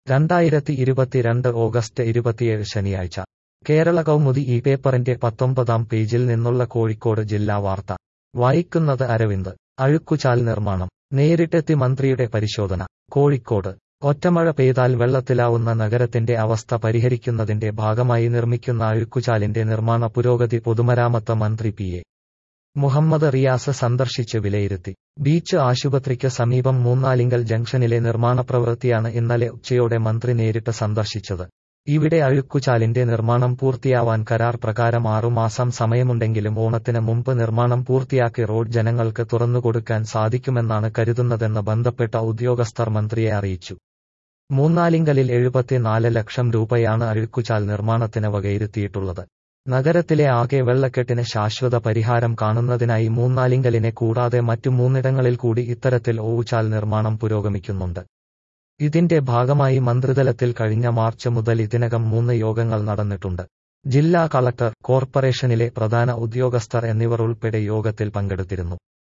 രണ്ടായിരത്തി ഇരുപത്തിരണ്ട് ഓഗസ്റ്റ് ഇരുപത്തിയേഴ് ശനിയാഴ്ച കേരള കൗമുദി ഈ പേപ്പറിന്റെ പത്തൊമ്പതാം പേജിൽ നിന്നുള്ള കോഴിക്കോട് ജില്ലാ വാർത്ത വായിക്കുന്നത് അരവിന്ദ് അഴുക്കുചാൽ നിർമ്മാണം നേരിട്ടെത്തി മന്ത്രിയുടെ പരിശോധന കോഴിക്കോട് ഒറ്റമഴ പെയ്താൽ വെള്ളത്തിലാവുന്ന നഗരത്തിന്റെ അവസ്ഥ പരിഹരിക്കുന്നതിന്റെ ഭാഗമായി നിർമ്മിക്കുന്ന അഴുക്കുചാലിന്റെ നിർമ്മാണ പുരോഗതി പൊതുമരാമത്ത് മന്ത്രി പി എ മുഹമ്മദ് റിയാസ് സന്ദർശിച്ച് വിലയിരുത്തി ബീച്ച് ആശുപത്രിക്ക് സമീപം മൂന്നാലിങ്കൽ ജംഗ്ഷനിലെ നിർമ്മാണ പ്രവൃത്തിയാണ് ഇന്നലെ ഉച്ചയോടെ മന്ത്രി നേരിട്ട് സന്ദർശിച്ചത് ഇവിടെ അഴുക്കുചാലിന്റെ നിർമ്മാണം പൂർത്തിയാവാൻ കരാർ പ്രകാരം ആറുമാസം സമയമുണ്ടെങ്കിലും ഓണത്തിന് മുമ്പ് നിർമ്മാണം പൂർത്തിയാക്കി റോഡ് ജനങ്ങൾക്ക് തുറന്നുകൊടുക്കാൻ സാധിക്കുമെന്നാണ് കരുതുന്നതെന്ന് ബന്ധപ്പെട്ട ഉദ്യോഗസ്ഥർ മന്ത്രിയെ അറിയിച്ചു മൂന്നാലിങ്കലിൽ എഴുപത്തിനാല് ലക്ഷം രൂപയാണ് അഴുക്കുചാൽ നിർമ്മാണത്തിന് വകയിരുത്തിയിട്ടുള്ളത് നഗരത്തിലെ ആകെ വെള്ളക്കെട്ടിന് ശാശ്വത പരിഹാരം കാണുന്നതിനായി മൂന്നാലിങ്കലിനെ കൂടാതെ മറ്റു മൂന്നിടങ്ങളിൽ കൂടി ഇത്തരത്തിൽ ഓവുചാൽ നിർമ്മാണം പുരോഗമിക്കുന്നുണ്ട് ഇതിന്റെ ഭാഗമായി മന്ത്രിതലത്തിൽ കഴിഞ്ഞ മാർച്ച് മുതൽ ഇതിനകം മൂന്ന് യോഗങ്ങൾ നടന്നിട്ടുണ്ട് ജില്ലാ കളക്ടർ കോർപ്പറേഷനിലെ പ്രധാന ഉദ്യോഗസ്ഥർ എന്നിവർ ഉൾപ്പെടെ യോഗത്തിൽ പങ്കെടുത്തിരുന്നു